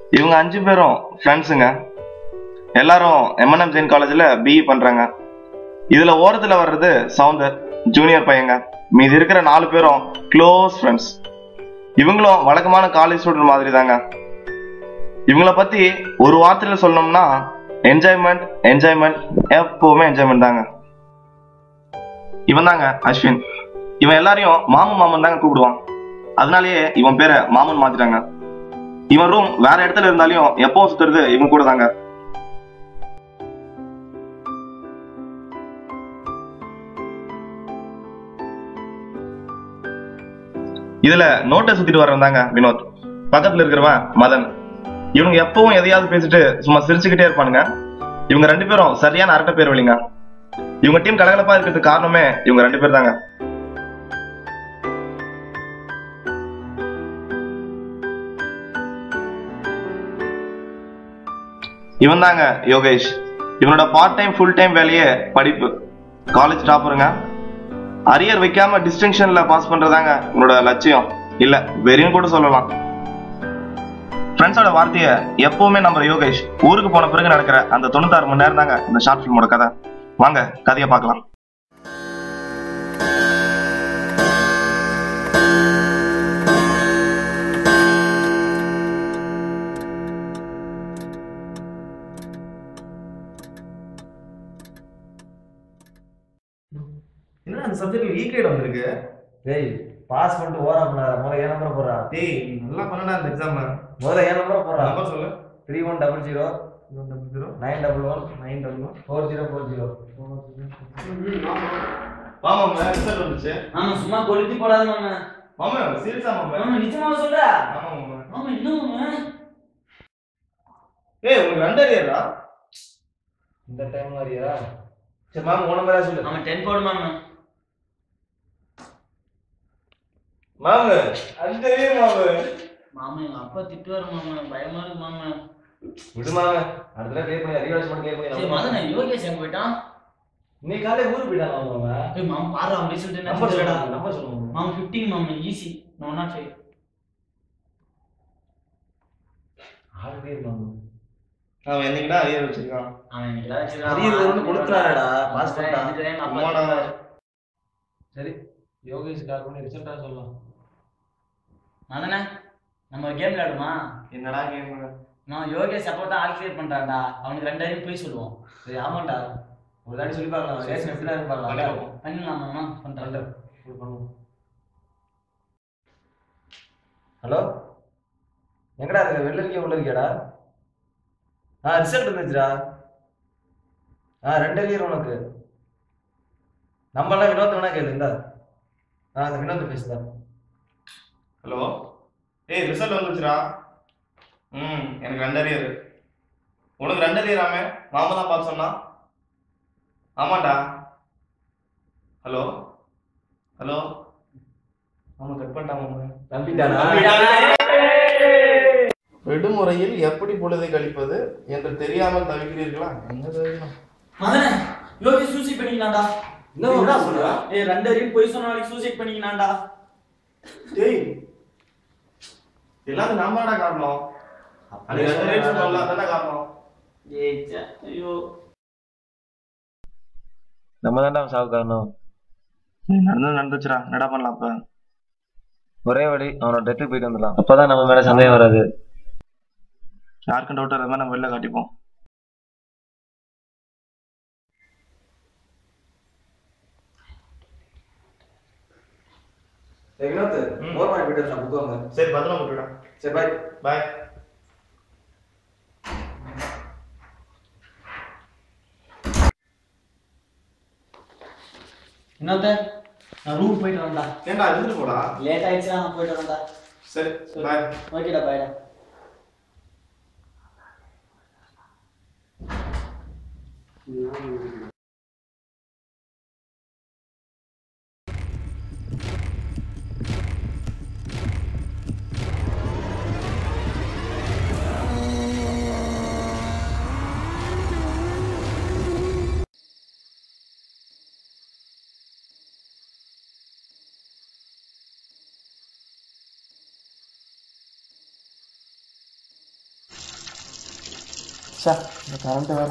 இவங்க அஞ்சு பேரும் ஃப்ரெண்ட்ஸுங்க எல்லாரும் எம்என்எம் ஜெயின் காலேஜில் பிஇ பண்றாங்க இதுல ஓரத்துல வர்றது சவுந்தர் ஜூனியர் பையங்க மீதி இருக்கிற நாலு பேரும் க்ளோஸ் ஃப்ரெண்ட்ஸ் இவங்களும் வழக்கமான காலேஜ் ஸ்டூடெண்ட் மாதிரி தாங்க இவங்கள பத்தி ஒரு வார்த்தையில சொல்லணும்னா என்ஜாய்மெண்ட் என்ஜாய்மெண்ட் எப்பவுமே என்ஜாய்மெண்ட் தாங்க இவன் தாங்க அஸ்வின் இவன் எல்லாரையும் மாமன் மாமன் தாங்க கூப்பிடுவான் அதனாலேயே இவன் பேரை மாமன் மாத்திட்டாங்க இவன் ரூம் வேற இடத்துல இருந்தாலையும் எப்பவும் சுத்துறது இவன் கூட தாங்க இதுல நோட்டை சுத்திட்டு வர்றவன் தாங்க வினோத் பக்கத்துல இருக்கிறவன் மதன் இவங்க எப்பவும் எதையாவது பேசிட்டு சும்மா சிரிச்சுக்கிட்டே இருப்பானுங்க இவங்க ரெண்டு பேரும் சரியான அரட்டை பேர் வழிங்க இவங்க டீம் கலகலப்பா இருக்கிறதுக்கு காரணமே இவங்க ரெண்டு பேர் தாங்க இவன் தாங்க யோகேஷ் இவனோட பார்ட் டைம் ஃபுல் டைம் வேலையே படிப்பு காலேஜ் டாப்பருங்க அரியர் வைக்காம டிஸ்டிங்ஷன்ல பாஸ் பண்றதாங்க இவனோட லட்சியம் இல்ல வெறியும் கூட சொல்லலாம் ஃப்ரெண்ட்ஸோட வார்த்தைய எப்பவுமே நம்புற யோகேஷ் ஊருக்கு போன பிறகு நடக்கிற அந்த தொண்ணூத்தாறு மணி நேரம் தாங்க இந்த ஷார்ட் ஃபிலிமோட கதை வாங்க கதையை பார்க்கலாம் என்ன அந்த சப்ஜெக்ட்ல ஈ கிரேட் வந்திருக்கு டேய் பாஸ் பண்ணிட்டு ஓரா பண்ணாத முதல்ல ஏன் நம்பர் போடுறா டேய் நல்லா பண்ணடா இந்த எக்ஸாம் முதல்ல ஏன் நம்பர் போடுறா நம்பர் சொல்லு three one double zero double zero nine double one nine double four zero four zero மாமா ரிசல்ட் வந்துச்சு ஆமா சும்மா கொளுத்தி போடாத மாமா மாமா சீரியஸா மாமா மாமா நிஜமாவா சொல்ற ஆமா மாமா மாமா என்ன மாமா ஏய் உங்களுக்கு ரெண்டு அரியரா இந்த டைம் மாதிரியா சரி மாமா உன மேல சொல்லு மாமா டென் போடு மாமா மாமா அஞ்சு அரியர் மாமா மாமா எங்க அப்பா திட்டுவாரு மாமா பயமா இருக்கு மாமா விடு மாமா அடுத்த கிளியர் பண்ணி ரீவாய்ஸ் பண்ணி கிளியர் சரி பண்ணி மதன் யோகேஷ் எங்க போயிட்டான் நீ காலையில ஊருக்கு போயிட்டாங்க மாமா ஏய் மாமா பாரு அவன் ரிசல்ட் என்ன நம்பர் சொல்லுடா சொல்லுடா நம்பர் சொல்லுங்க மாமா 15 மாமா ஈஸி நோ நாட் ஃபைவ் ஆறு பேர் மாமா அவன் என்னைக்குடா அரியர் வச்சிருக்கான் அவன் எனக்கு ஏதாவது வச்சிருக்கான். அரியர் வந்து கொடுத்துறாடா, pass இதுதான், பண்ணிட்டான். இதுதான் எங்க அப்பா அம்மாடா. திட்டுவாரு. சரி யோகேஷ் கால் பண்ணி ரிசல்ட்டா சொல்லலாம் மதனே நம்ம கேம் விளையாடுமா என்னடா கேம் நான் யோகேஷ் அப்போ தான் ஆல் கிளியர் பண்றான்டா அவனுக்கு ரெண்டாயிரம் போய் சொல்லுவோம் சரி ஆமாண்டா ஒரு தாடி சொல்லி பார்க்கலாம் ரேஷன் எப்படி தான் பண்ணி பார்க்கலாம் பார்ப்போம். பண்ணலாம் மாமா பண்றேன் இது பண்ணுவோம் ஹலோ எங்கடா இருக்க வெளில இருக்கியா உள்ள இருக்கியாடா ஆ ரிசல்ட் வந்துச்சுடா ஆ ரெண்டு இயர் உனக்கு நம்மளாம் வினோத் வேணா கேளு இந்தா ஆ அந்த வினோத் பேசுதா ஹலோ ஏய் ரிசல்ட் வந்துச்சுடா ம் எனக்கு ரெண்டு அரியர் உனக்கு ரெண்டு அரியராமே மாமா தான் பார்த்து சொன்னா ஆமாண்டா ஹலோ ஹலோ ஆமா கட் பண்ணிட்டாங்க நம்பிட்டானா விடுமுறையில் எப்படி பொழுதை கழிப்பது என்று தெரியாமல் தவிக்கிறீர்களா என்ன தெரியும் மதனே யோகேஷ் சூசைட் பண்ணிக்கலாம்டா என்னடா சொல்ற ஏய் ரெண்டு அறிவு போய் சொன்ன நாளைக்கு சூசைட் பண்ணிக்கலாம்டா டேய் எல்லாத்துக்கும் நம்மடா காரணம் அன்னைக்கு ரெண்டு ரேட் சொன்னோம்ல அதானே காரணம் ஏய் ச்சே, ஐயோ நம்ம தான்டா சாவு காரணம் நடந்து நடந்துச்சுடா என்னடா பண்ணலாம் அப்ப ஒரே வழி அவனோட டெத்துக்கு போயிட்டு வந்துடலாம் அப்பதான் நம்ம மேல சந்தேகம் வராது யாருக்கும் டவுட் இருந்தா நம்ம வெளில காட்டிப்போம் வினோத் ம். ஓர் மாதிரி போயிட்டு நான் புக் வாங்க சரி பத்திரம் விட்டுடா சரி பாய் பாய் என்னத்த நான் ரூம் போயிட்டு வரேன்டா ஏன்டா எடுத்துட்டு போடா லேட் ஆயிடுச்சுடா நான் போயிட்டு வரேன்டா சரி பாய் ஓகேடா பாய்டா சே இந்த கரண்ட் வேற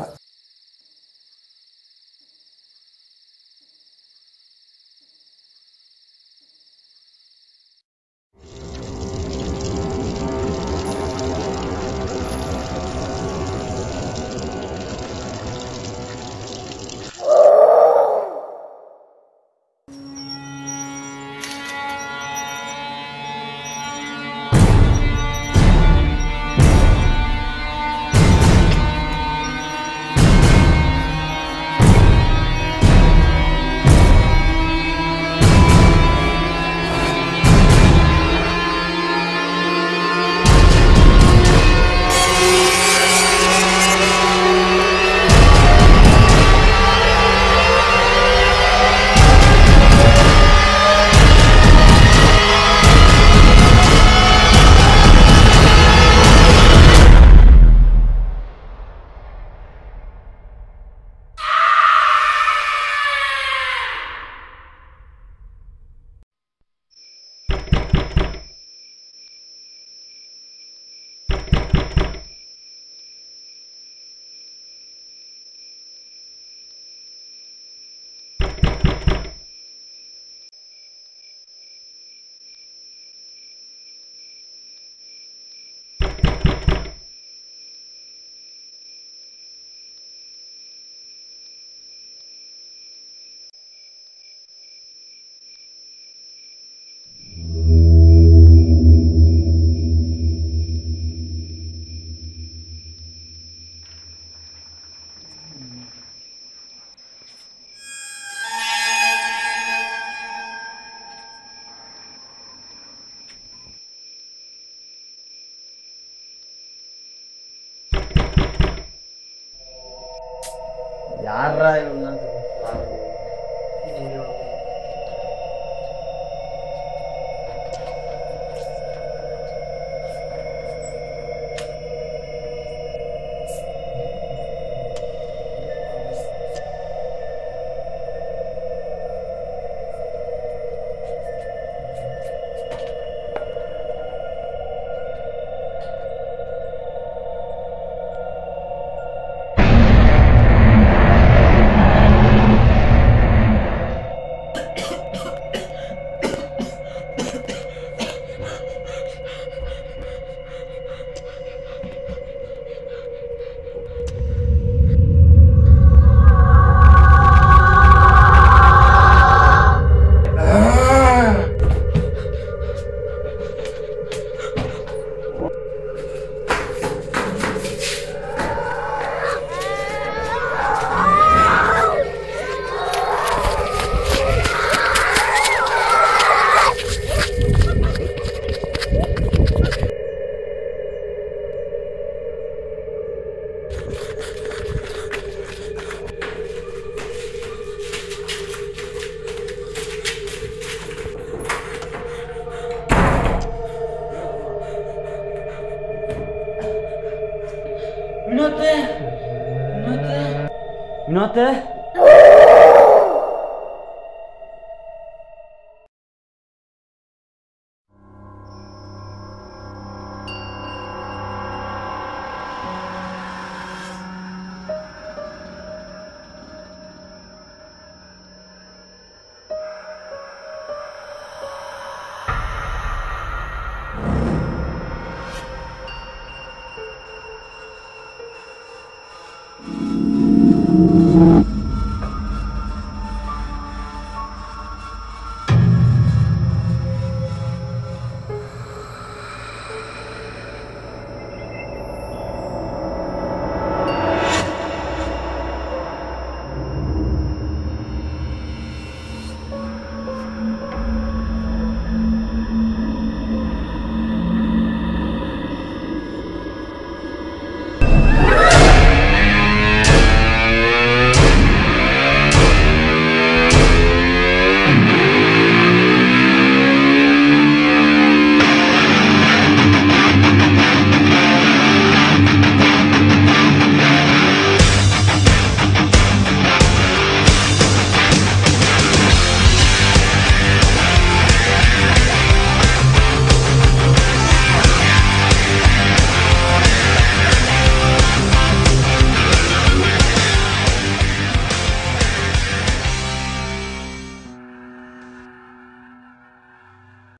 யாரா இவங்க வினோத்து வினோத்து வினோத்து